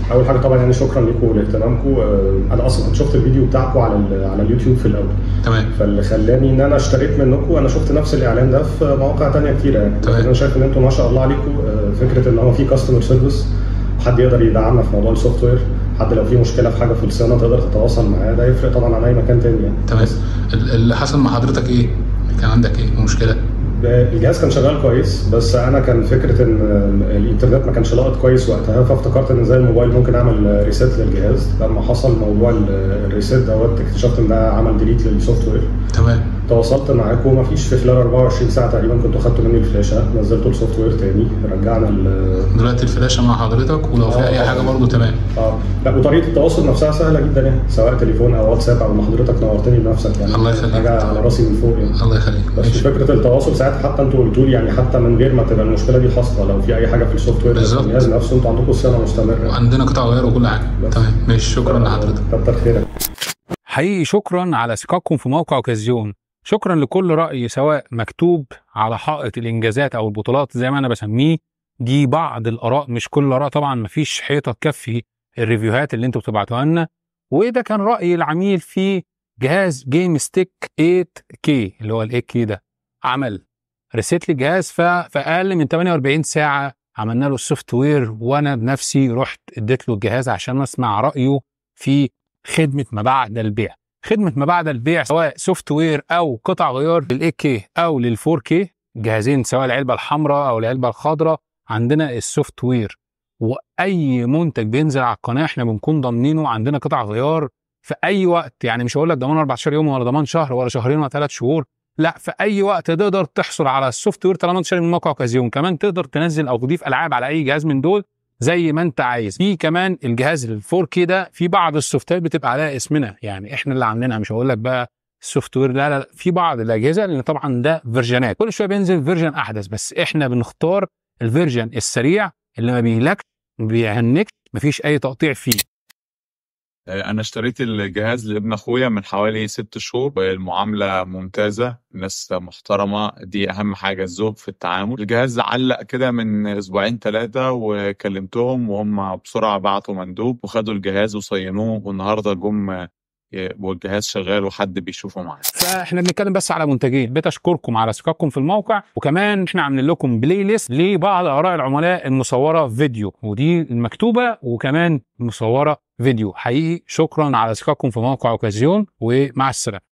اول حاجه طبعا يعني شكرا لكم لاهتمامكم آه، انا اصلا كنت شفت الفيديو بتاعكم على ال- على اليوتيوب في الاول تمام فاللي خلاني ان انا اشتريت منكم انا شفت نفس الاعلان ده في مواقع تانية كتيره يعني تمام. انا شايف ان انتم ما شاء الله عليكم آه، فكره ان هو في كاستمر سيرفيس حد يقدر يدعمنا في موضوع السوفت وير حد لو في مشكله في حاجه في الصيانه تقدر تتواصل معاه ده يفرق طبعا عن اي مكان تاني يعني تمام بس ال- اللي حصل مع حضرتك ايه؟ كان عندك ايه مشكله؟ الجهاز كان شغال كويس بس انا كان فكره ان الانترنت ما كانش لاقط كويس وقتها فافتكرت ان زي الموبايل ممكن اعمل ريسيت للجهاز لما حصل موضوع ال- الريسيت دوت اكتشفت ان ده عمل ديليت للسوفت وير تمام تواصلت معاكم مفيش في خلال 24 ساعه تقريبا كنتوا خدتوا مني الفلاشه نزلتوا السوفت وير تاني رجعنا ال دلوقتي الفلاشه مع حضرتك ولو في اي حاجه برضو تمام اه لا وطريقه التواصل نفسها سهله جدا يعني سواء تليفون او واتساب او ما حضرتك نورتني بنفسك يعني الله يخليك. حاجه على راسي من فوق يعني الله يخليك بس ماشي فكره التواصل ساعتها حتى انتوا قلتوا لي يعني حتى من غير ما تبقى المشكله دي حاصله لو في اي حاجه في السوفت وير أو في بالظبط. الجهاز نفسه انتوا عندكم صيانه مستمره وعندنا قطع غيار وكل حاجه بس. تمام ماشي شكرا لحضرتك كتر خيرك حقيقي شكرا على ثقتكم في موقع اوكازيون شكرا لكل رأي سواء مكتوب على حائط الإنجازات أو البطولات زي ما أنا بسميه دي بعض الآراء مش كل الآراء طبعا مفيش حيطة تكفي الريفيوهات اللي انتوا بتبعتوها لنا وده كان رأي العميل في جهاز جيم ستيك 8K اللي هو ال 8K ده عمل ريسيت للجهاز ففي أقل من 48 ساعة عملنا له السوفت وير وأنا بنفسي رحت اديت له الجهاز عشان أسمع رأيه في خدمة ما بعد البيع خدمة ما بعد البيع سواء سوفت وير أو قطع غيار لل 8K أو لل 4K جهازين سواء العلبة الحمراء أو العلبة الخضراء عندنا السوفت وير وأي منتج بينزل على القناة احنا بنكون ضامنينه عندنا قطع غيار في أي وقت يعني مش هقول لك ضمان 14 يوم ولا ضمان شهر ولا شهرين ولا ثلاث شهور لا في أي وقت تقدر تحصل على السوفت وير طالما انت شاري من موقع اوكازيون كمان تقدر تنزل أو تضيف ألعاب على أي جهاز من دول زي ما انت عايز في كمان الجهاز ال 4K ده في بعض السوفتات بتبقى عليها اسمنا يعني احنا اللي عاملينها مش هقول لك بقى السوفت وير لا, لا لا في بعض الاجهزه لان طبعا ده فيرجنات كل شويه بينزل فيرجن احدث بس احنا بنختار الفيرجن السريع اللي ما بيهلكش ما بيهنكش مفيش اي تقطيع فيه انا اشتريت الجهاز لابن اخويا من حوالي ست شهور والمعامله ممتازه ناس محترمه دي اهم حاجه الذوق في التعامل الجهاز علق كده من اسبوعين ثلاثه وكلمتهم وهم بسرعه بعتوا مندوب وخدوا الجهاز وصينوه والنهارده جم والجهاز شغال وحد بيشوفه معاه فاحنا بنتكلم بس على منتجين بتشكركم على ثقتكم في الموقع وكمان احنا عاملين لكم بلاي ليست لبعض اراء العملاء المصوره فيديو ودي المكتوبه وكمان مصوره فيديو حقيقي شكرا على ثقتكم في موقع اوكازيون ومع السلامه